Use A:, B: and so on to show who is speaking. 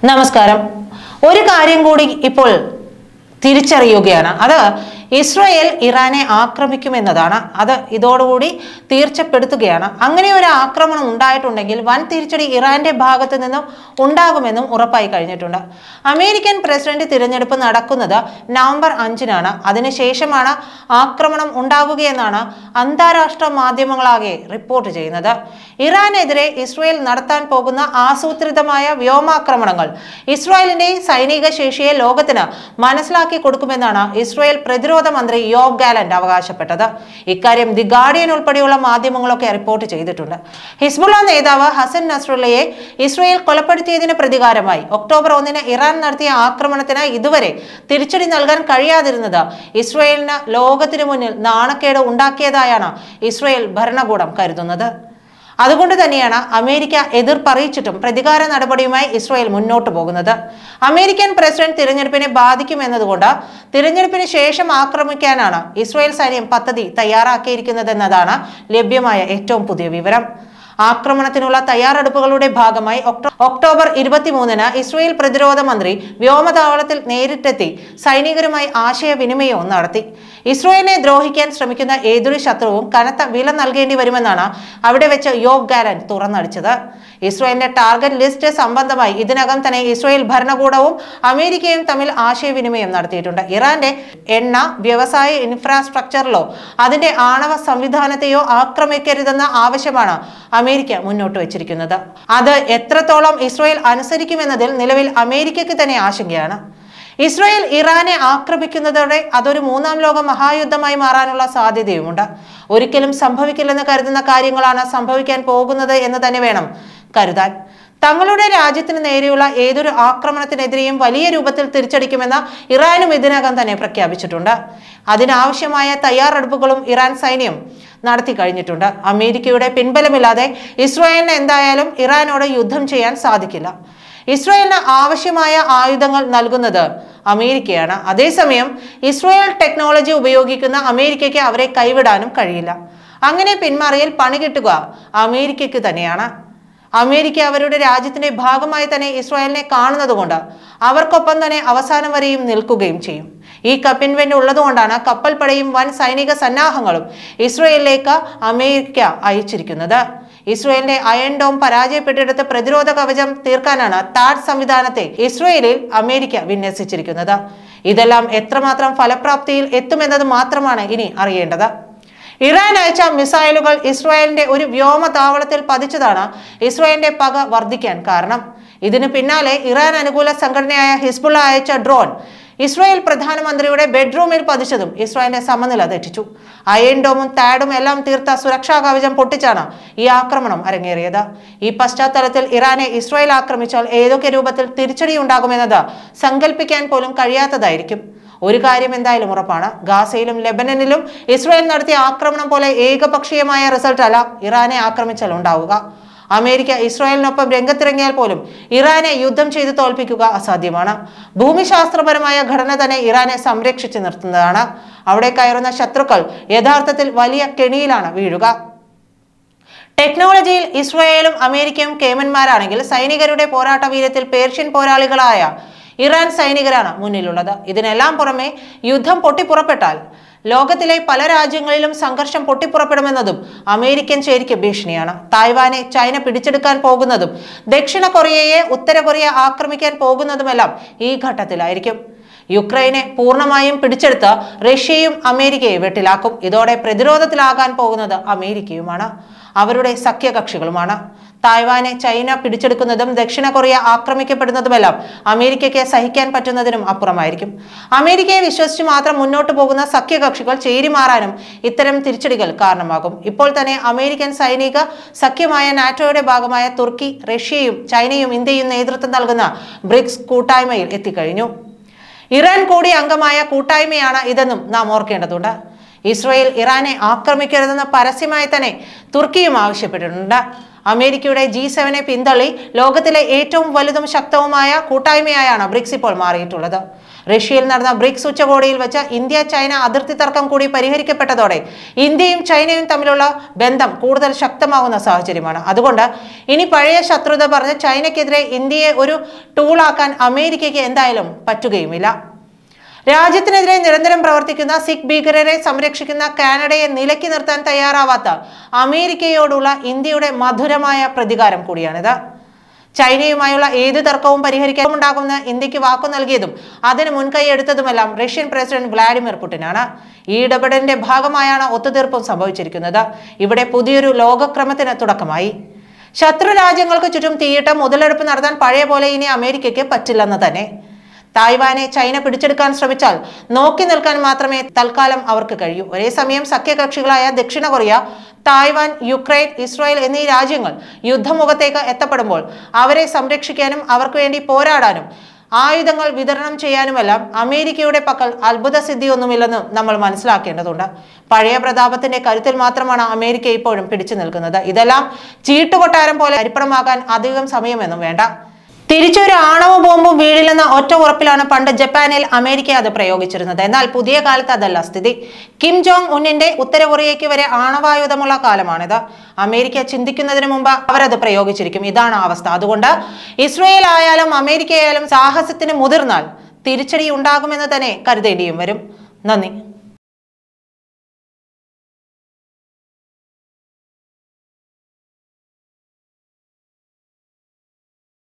A: നമസ്കാരം ഒരു കാര്യം കൂടി ഇപ്പോൾ തിരിച്ചറിയുകയാണ് അത് ഇസ്രയേൽ ഇറാനെ ആക്രമിക്കുമെന്നതാണ് അത് ഇതോടുകൂടി തീർച്ചപ്പെടുത്തുകയാണ് അങ്ങനെ ഒരു ആക്രമണം ഉണ്ടായിട്ടുണ്ടെങ്കിൽ വൻ തിരിച്ചടി ഇറാന്റെ ഭാഗത്ത് നിന്നും ഉണ്ടാകുമെന്നും ഉറപ്പായി കഴിഞ്ഞിട്ടുണ്ട് അമേരിക്കൻ പ്രസിഡന്റ് തിരഞ്ഞെടുപ്പ് നടക്കുന്നത് നവംബർ അഞ്ചിനാണ് അതിനുശേഷമാണ് ആക്രമണം ഉണ്ടാവുകയെന്നാണ് അന്താരാഷ്ട്ര മാധ്യമങ്ങളാകെ റിപ്പോർട്ട് ചെയ്യുന്നത് ഇറാനെതിരെ ഇസ്രയേൽ നടത്താൻ പോകുന്ന ആസൂത്രിതമായ വ്യോമാക്രമണങ്ങൾ ഇസ്രായേലിന്റെ സൈനിക ശേഷിയെ ലോകത്തിന് മനസ്സിലാക്കി കൊടുക്കുമെന്നാണ് ഇസ്രായേൽ പ്രതിരോധ മന്ത്രി യോബ് ഗാലന്റ് അവകാശപ്പെട്ടത് ഇക്കാര്യം ദി ഗാർഡിയൻ ഉൾപ്പെടെയുള്ള മാധ്യമങ്ങളൊക്കെ റിപ്പോർട്ട് ചെയ്തിട്ടുണ്ട് ഹിസ്ബുള്ള നേതാവ് ഹസൻ നസ്രുള്ളയെ ഇസ്രായേൽ കൊലപ്പെടുത്തിയതിന് പ്രതികാരമായി ഒക്ടോബർ ഒന്നിന് ഇറാൻ നടത്തിയ ആക്രമണത്തിന് ഇതുവരെ തിരിച്ചടി നൽകാൻ കഴിയാതിരുന്നത് ഇസ്രായേലിന് ലോകത്തിനു മുന്നിൽ നാണക്കേട് ഉണ്ടാക്കിയതായാണ് ഇസ്രായേൽ ഭരണകൂടം കരുതുന്നത് അതുകൊണ്ട് തന്നെയാണ് അമേരിക്ക എതിർപ്പറിയിച്ചിട്ടും പ്രതികാര നടപടിയുമായി ഇസ്രായേൽ മുന്നോട്ട് പോകുന്നത് അമേരിക്കൻ പ്രസിഡന്റ് തിരഞ്ഞെടുപ്പിനെ ബാധിക്കുമെന്നതുകൊണ്ട് തിരഞ്ഞെടുപ്പിന് ശേഷം ആക്രമിക്കാനാണ് ഇസ്രായേൽ സൈന്യം പദ്ധതി തയ്യാറാക്കിയിരിക്കുന്നതെന്നതാണ് ലഭ്യമായ ഏറ്റവും പുതിയ വിവരം ആക്രമണത്തിനുള്ള തയ്യാറെടുപ്പുകളുടെ ഭാഗമായി ഒക്ടോ- ഒക്ടോബർ ഇരുപത്തിമൂന്നിന് ഇസ്രായേൽ പ്രതിരോധ മന്ത്രി വ്യോമതാവളത്തിൽ നേരിട്ടെത്തി സൈനികരുമായി ആശയവിനിമയവും നടത്തി ഇസ്രായേലിനെ ദ്രോഹിക്കാൻ ശ്രമിക്കുന്ന ഏതൊരു ശത്രുവും കനത്ത വില നൽകേണ്ടി വരുമെന്നാണ് അവിടെ വെച്ച് യോബ് ഗാലൻ തുറന്നടിച്ചത് ഇസ്രായേലിന്റെ ടാർഗറ്റ് ലിസ്റ്റ് സംബന്ധമായി ഇതിനകം തന്നെ ഇസ്രായേൽ ഭരണകൂടവും അമേരിക്കയും തമ്മിൽ ആശയവിനിമയം നടത്തിയിട്ടുണ്ട് ഇറാന്റെ എണ്ണ വ്യവസായ ഇൻഫ്രാസ്ട്രക്ചറിലോ അതിന്റെ ആണവ സംവിധാനത്തെയോ ആക്രമിക്കരുതെന്ന ആവശ്യമാണ് അമേരിക്ക മുന്നോട്ട് വെച്ചിരിക്കുന്നത് അത് എത്രത്തോളം ഇസ്രായേൽ അനുസരിക്കുമെന്നതിൽ നിലവിൽ അമേരിക്കയ്ക്ക് തന്നെ ആശങ്കയാണ് ഇസ്രായേൽ ഇറാനെ ആക്രമിക്കുന്നതോടെ അതൊരു മൂന്നാം ലോക മഹായുദ്ധമായി മാറാനുള്ള സാധ്യതയുമുണ്ട് ഒരിക്കലും സംഭവിക്കില്ലെന്ന് കരുതുന്ന കാര്യങ്ങളാണ് സംഭവിക്കാൻ പോകുന്നത് എന്ന് തന്നെ വേണം കരുതാൻ തങ്ങളുടെ രാജ്യത്തിന് നേരെയുള്ള ഏതൊരു ആക്രമണത്തിനെതിരെയും വലിയ രൂപത്തിൽ തിരിച്ചടിക്കുമെന്ന് ഇറാനും ഇതിനകം തന്നെ പ്രഖ്യാപിച്ചിട്ടുണ്ട് അതിനാവശ്യമായ തയ്യാറെടുപ്പുകളും ഇറാൻ സൈന്യം നടത്തി കഴിഞ്ഞിട്ടുണ്ട് അമേരിക്കയുടെ പിൻബലമില്ലാതെ ഇസ്രായേലിന് എന്തായാലും ഇറാനോട് യുദ്ധം ചെയ്യാൻ സാധിക്കില്ല ഇസ്രായേലിന് ആവശ്യമായ ആയുധങ്ങൾ നൽകുന്നത് അമേരിക്കയാണ് അതേസമയം ഇസ്രായേൽ ടെക്നോളജി ഉപയോഗിക്കുന്ന അമേരിക്കയ്ക്ക് അവരെ കൈവിടാനും കഴിയില്ല അങ്ങനെ പിന്മാറിയാൽ പണി കിട്ടുക അമേരിക്കയ്ക്ക് തന്നെയാണ് അമേരിക്ക അവരുടെ രാജ്യത്തിന്റെ ഭാഗമായി തന്നെ ഇസ്രായേലിനെ കാണുന്നത് കൊണ്ട് അവർക്കൊപ്പം തന്നെ അവസാനം വരെയും നിൽക്കുകയും ചെയ്യും ഈ കപ്പിൻവെന്റ് ഉള്ളതുകൊണ്ടാണ് കപ്പൽപ്പടയും വൻ സൈനിക സന്നാഹങ്ങളും ഇസ്രായേലിലേക്ക് അമേരിക്ക അയച്ചിരിക്കുന്നത് ഇസ്രായേലിന്റെ അയൺ ഡോം പരാജയപ്പെട്ടിടത്ത് പ്രതിരോധ കവചം തീർക്കാനാണ് താഡ് സംവിധാനത്തെ ഇസ്രായേലിൽ അമേരിക്ക വിന്യസിച്ചിരിക്കുന്നത് ഇതെല്ലാം എത്രമാത്രം ഫലപ്രാപ്തിയിൽ എത്തുമെന്നത് മാത്രമാണ് ഇനി അറിയേണ്ടത് ഇറാൻ അയച്ച മിസൈലുകൾ ഇസ്രായേലിന്റെ ഒരു വ്യോമതാവളത്തിൽ പതിച്ചതാണ് ഇസ്രായേലിന്റെ പക വർദ്ധിക്കാൻ കാരണം ഇതിന് പിന്നാലെ ഇറാൻ അനുകൂല സംഘടനയായ ഹിസ്ബുള്ള അയച്ച ഡ്രോൺ ഇസ്രായേൽ പ്രധാനമന്ത്രിയുടെ ബെഡ്റൂമിൽ പതിച്ചതും ഇസ്രായേലിന്റെ സമനില തെറ്റിച്ചു അയൺ ഡോമും താഡും എല്ലാം തീർത്ത സുരക്ഷാ കവചം പൊട്ടിച്ചാണ് ഈ ആക്രമണം അരങ്ങേറിയത് ഈ പശ്ചാത്തലത്തിൽ ഇറാനെ ഇസ്രായേൽ ആക്രമിച്ചാൽ ഏതൊക്കെ രൂപത്തിൽ തിരിച്ചടി ഉണ്ടാകുമെന്നത് സങ്കല്പിക്കാൻ പോലും കഴിയാത്തതായിരിക്കും ഒരു കാര്യം എന്തായാലും ഉറപ്പാണ് ഗാസയിലും ലെബനനിലും ഇസ്രായേൽ നടത്തിയ ആക്രമണം പോലെ ഏകപക്ഷീയമായ റിസൾട്ട് അല്ല ഇറാനെ ആക്രമിച്ചാൽ ഉണ്ടാവുക അമേരിക്ക ഇസ്രായേലിനൊപ്പം രംഗത്തിറങ്ങിയാൽ പോലും ഇറാനെ യുദ്ധം ചെയ്ത് തോൽപ്പിക്കുക അസാധ്യമാണ് ഭൂമിശാസ്ത്രപരമായ ഘടന തന്നെ ഇറാനെ സംരക്ഷിച്ചു നിർത്തുന്നതാണ് അവിടെ കയറുന്ന ശത്രുക്കൾ യഥാർത്ഥത്തിൽ വലിയ കെണിയിലാണ് വീഴുക ടെക്നോളജിയിൽ ഇസ്രായേലും അമേരിക്കയും കേമന്മാരാണെങ്കിൽ സൈനികരുടെ പോരാട്ട വീരത്തിൽ പേർഷ്യൻ പോരാളികളായ ഇറാൻ സൈനികരാണ് മുന്നിലുള്ളത് ഇതിനെല്ലാം പുറമെ യുദ്ധം പൊട്ടിപ്പുറപ്പെട്ടാൽ ലോകത്തിലെ പല രാജ്യങ്ങളിലും സംഘർഷം പൊട്ടിപ്പുറപ്പെടുമെന്നതും അമേരിക്കൻ ചേരിക്ക് ഭീഷണിയാണ് തായ്വാനെ ചൈന പിടിച്ചെടുക്കാൻ പോകുന്നതും ദക്ഷിണ കൊറിയയെ ഉത്തര കൊറിയ ആക്രമിക്കാൻ പോകുന്നതുമെല്ലാം ഈ ഘട്ടത്തിലായിരിക്കും യുക്രൈനെ പൂർണ്ണമായും പിടിച്ചെടുത്ത് റഷ്യയും അമേരിക്കയെ വെട്ടിലാക്കും ഇതോടെ പ്രതിരോധത്തിലാകാൻ പോകുന്നത് അമേരിക്കയുമാണ് അവരുടെ സഖ്യകക്ഷികളുമാണ് തായ്വാനെ ചൈന പിടിച്ചെടുക്കുന്നതും ദക്ഷിണ കൊറിയ ആക്രമിക്കപ്പെടുന്നതുമെല്ലാം അമേരിക്കയ്ക്ക് സഹിക്കാൻ പറ്റുന്നതിനും അപ്പുറമായിരിക്കും അമേരിക്കയെ വിശ്വസിച്ച് മാത്രം മുന്നോട്ട് പോകുന്ന സഖ്യകക്ഷികൾ ചേരിമാറാനും ഇത്തരം തിരിച്ചടികൾ കാരണമാകും ഇപ്പോൾ തന്നെ അമേരിക്കൻ സൈനിക സഖ്യമായ നാറ്റോയുടെ ഭാഗമായ തുർക്കി റഷ്യയും ചൈനയും ഇന്ത്യയും നേതൃത്വം നൽകുന്ന ബ്രിക്സ് കൂട്ടായ്മയിൽ എത്തിക്കഴിഞ്ഞു ഇറാൻ കൂടി അംഗമായ കൂട്ടായ്മയാണ് ഇതെന്നും നാം ഓർക്കേണ്ടതുണ്ട് ഇസ്രയേൽ ഇറാനെ ആക്രമിക്കരുതെന്ന് പരസ്യമായി തന്നെ തുർക്കിയും ആവശ്യപ്പെട്ടിട്ടുണ്ട് അമേരിക്കയുടെ ജി സെവനെ പിന്തള്ളി ലോകത്തിലെ ഏറ്റവും വലുതും ശക്തവുമായ കൂട്ടായ്മയായാണ് ബ്രിക്സ് ഇപ്പോൾ മാറിയിട്ടുള്ളത് റഷ്യയിൽ നടന്ന ബ്രിക്സ് ഉച്ചകോടിയിൽ വെച്ച് ഇന്ത്യ ചൈന അതിർത്തി തർക്കം കൂടി പരിഹരിക്കപ്പെട്ടതോടെ ഇന്ത്യയും ചൈനയും തമ്മിലുള്ള ബന്ധം കൂടുതൽ ശക്തമാകുന്ന സാഹചര്യമാണ് അതുകൊണ്ട് ഇനി പഴയ ശത്രുത പറഞ്ഞ് ചൈനയ്ക്കെതിരെ ഇന്ത്യയെ ഒരു ടൂളാക്കാൻ അമേരിക്കയ്ക്ക് എന്തായാലും പറ്റുകയുമില്ല രാജ്യത്തിനെതിരെ നിരന്തരം പ്രവർത്തിക്കുന്ന സിഖ് ഭീകരരെ സംരക്ഷിക്കുന്ന കാനഡയെ നിലയ്ക്ക് നിർത്താൻ തയ്യാറാവാത്ത അമേരിക്കയോടുള്ള ഇന്ത്യയുടെ മധുരമായ പ്രതികാരം കൂടിയാണിത് ചൈനയുമായുള്ള ഏത് തർക്കവും പരിഹരിക്കാൻ ഉണ്ടാകുമെന്ന് ഇന്ത്യക്ക് വാക്കു നൽകിയതും അതിന് മുൻകൈ എടുത്തതുമെല്ലാം റഷ്യൻ പ്രസിഡന്റ് വ്ളാഡിമിർ പുടിനാണ് ഈ ഇടപെടലിന്റെ ഭാഗമായാണ് ഒത്തുതീർപ്പും സംഭവിച്ചിരിക്കുന്നത് ഇവിടെ പുതിയൊരു ലോകക്രമത്തിന് തുടക്കമായി ശത്രു രാജ്യങ്ങൾക്ക് ചുറ്റും തീയിട്ട മുതലെടുപ്പ് നടത്താൻ പഴയ പോലെ ഇനി അമേരിക്കയ്ക്ക് പറ്റില്ലെന്ന് തന്നെ തായ്വാനെ ചൈന പിടിച്ചെടുക്കാൻ ശ്രമിച്ചാൽ നോക്കി നിൽക്കാൻ മാത്രമേ തൽക്കാലം അവർക്ക് കഴിയൂ ഒരേ സമയം സഖ്യകക്ഷികളായ ദക്ഷിണ കൊറിയ തായ്വാൻ യുക്രൈൻ ഇസ്രായേൽ എന്നീ രാജ്യങ്ങൾ യുദ്ധമുഖത്തേക്ക് എത്തപ്പെടുമ്പോൾ അവരെ സംരക്ഷിക്കാനും അവർക്ക് വേണ്ടി പോരാടാനും ആയുധങ്ങൾ വിതരണം ചെയ്യാനുമെല്ലാം അമേരിക്കയുടെ പക്കൽ അത്ഭുത സിദ്ധിയൊന്നുമില്ലെന്നും നമ്മൾ മനസ്സിലാക്കേണ്ടതുണ്ട് പഴയ പ്രതാപത്തിന്റെ കരുത്തിൽ മാത്രമാണ് അമേരിക്ക ഇപ്പോഴും പിടിച്ചു നിൽക്കുന്നത് ഇതെല്ലാം ചീട്ടുകൊട്ടാരം പോലെ അരിപ്പണമാകാൻ അധികം സമയമൊന്നും വേണ്ട തിരിച്ചൊരു ആണവ ബോംബ് വീഴില്ലെന്ന ഒറ്റ ഉറപ്പിലാണ് പണ്ട് ജപ്പാനിൽ അമേരിക്ക അത് പ്രയോഗിച്ചിരുന്നത് എന്നാൽ പുതിയ കാലത്ത് അതല്ല സ്ഥിതി കിം ജോങ് ഉന്നിന്റെ ഉത്തര കൊറിയയ്ക്ക് വരെ ആണവായുധമുള്ള കാലമാണിത് അമേരിക്ക ചിന്തിക്കുന്നതിന് മുമ്പ് അവരത് പ്രയോഗിച്ചിരിക്കും ഇതാണ് അവസ്ഥ അതുകൊണ്ട് ഇസ്രയേൽ ആയാലും അമേരിക്ക ആയാലും സാഹസത്തിന് മുതിർന്നാൽ തിരിച്ചടി ഉണ്ടാകുമെന്ന് തന്നെ കരുതേണ്ടിയും വരും നന്ദി